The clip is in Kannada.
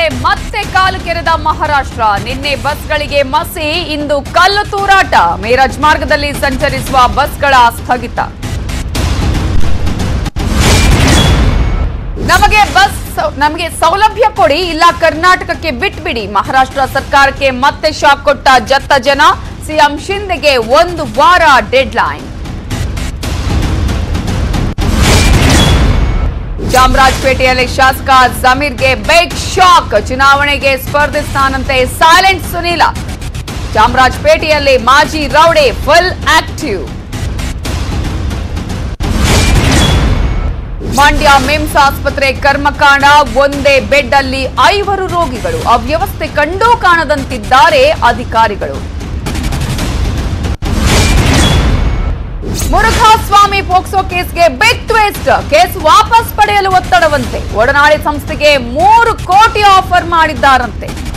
ಮೇಲೆ ಮತ್ತೆ ಕಾಲು ಕೆರೆದ ಮಹಾರಾಷ್ಟ್ರ ನಿನ್ನೆ ಬಸ್ಗಳಿಗೆ ಮಸಿ ಇಂದು ಕಲ್ಲು ತೂರಾಟ ಮೀರಜ್ ಮಾರ್ಗದಲ್ಲಿ ಸಂಚರಿಸುವ ಬಸ್ಗಳ ಸ್ಥಗಿತ ನಮಗೆ ಬಸ್ ಸೌ- ನಮಗೆ ಸೌಲಭ್ಯ ಕೊಡಿ ಇಲ್ಲ ಕರ್ನಾಟಕಕ್ಕೆ ಬಿಟ್ಬಿಡಿ ಮಹಾರಾಷ್ಟ್ರ ಸರ್ಕಾರಕ್ಕೆ ಮತ್ತೆ ಶಾಕ್ ಕೊಟ್ಟ ಜತ್ತ ಜನ ಸಿಎಂ ಶಿಂದೆಗೆ ಒಂದು ವಾರ ಡೆಡ್ಲೈನ್ ಚಾಮರಾಜಪೇಟೆಯಲ್ಲಿ ಶಾಸಕ ಜಮೀರ್ಗೆ ಬಿಗ್ ಶಾಕ್ ಚುನಾವಣೆಗೆ ಸ್ಪರ್ಧಿಸ್ತಾನಂತೆ ಸೈಲೆಂಟ್ ಸುನೀಲ ಚಾಮರಾಜಪೇಟೆಯಲ್ಲಿ ಮಾಜಿ rowdy full active Mandya MIMS ಆಸ್ಪತ್ರೆ ಕರ್ಮಕಾಂಡ ಒಂದೇ ಬೆಡ್ ಅಲ್ಲಿ ಐವರು ರೋಗಿಗಳು ಅವ್ಯವಸ್ಥೆ ಕಂಡೂ ಕಾಣದಂತಿದ್ದಾರೆ ಅಧಿಕಾರಿಗಳು ಮುರುಘಾಸ್ವಾಮಿ ಪೋಕ್ಸೋ ಕೇಸ್ಗೆ ಬಿಗ್ ಟ್ವಿಸ್ಟ್ ಕೇಸ್ ವಾಪಸ್ ಪಡೆಯಲು ಒತ್ತಡವಂತೆ ಒಡನಾಡಿ ಸಂಸ್ಥೆಗೆ ಮೂರು ಕೋಟಿ ಆಫರ್ ಮಾಡಿದ್ದಾರಂತೆ